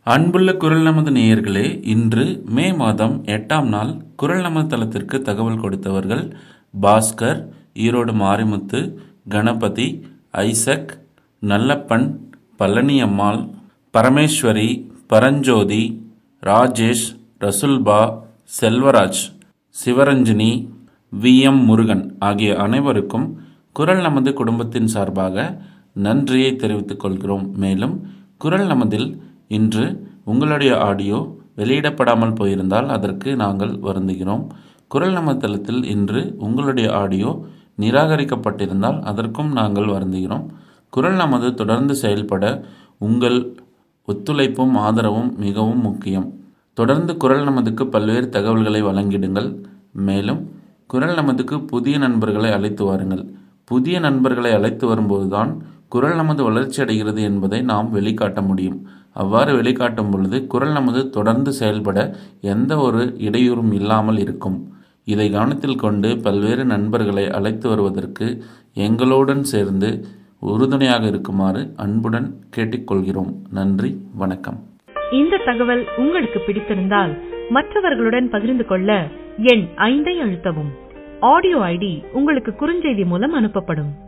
அன்புள்ள குரல் நமது நேயர்களே இன்று மே மாதம் எட்டாம் நாள் குரல் நமது தளத்திற்கு தகவல் கொடுத்தவர்கள் Bhaskar Erode Marimuthu Ganapathi Isaac Nallappan Palaniammal Parameswari Paranjothi Rajesh Rasulpa Selvaraj Sivaranjini V M Murugan ஆகிய அனைவருக்கும் குரல் நமது குடும்பத்தின் சார்பாக நன்றியை தெரிவித்துக் கொள்கிறோம் மேலும் குரல் நமதில் இன்று உங்களுடைய ஆடியோ வெளியிடப்படாமல் போயிருந்தால் அதற்கு நாங்கள் வருந்துகிறோம் குரல் நமது தளத்தில் இன்று உங்களுடைய ஆடியோ நிராகரிக்கப்பட்டிருந்தால் அதற்கும் நாங்கள் வருந்துகிறோம் குரல் நமது தொடர்ந்து செயல்பட உங்கள் ஒத்துழைப்பும் ஆதரவும் மிகவும் முக்கியம் தொடர்ந்து குரல் நமதுக்கு பல்வேறு தகவல்களை வழங்கிடுங்கள் மேலும் குரல் நமதுக்கு புதிய நண்பர்களை அழைத்து வாருங்கள் புதிய நண்பர்களை அழைத்து வரும்போதுதான் குரல் நமது வளர்ச்சி அடைகிறது என்பதை நாம் வெளிக்காட்ட முடியும் அவ்வாறு வெளிக்காட்டும் பொழுது குரல் நமது தொடர்ந்து செயல்பட எந்த ஒரு இடையூறும் இல்லாமல் இருக்கும் இதை கவனத்தில் கொண்டு பல்வேறு நண்பர்களை அழைத்து வருவதற்கு எங்களுடன் சேர்ந்து உறுதுணையாக இருக்குமாறு அன்புடன் கேட்டுக்கொள்கிறோம் நன்றி வணக்கம் இந்த தகவல் உங்களுக்கு பிடித்திருந்தால் மற்றவர்களுடன் பகிர்ந்து கொள்ள எண் ஐந்தை அழுத்தவும் ஆடியோ ஐடி உங்களுக்கு குறுஞ்செய்தி மூலம் அனுப்பப்படும்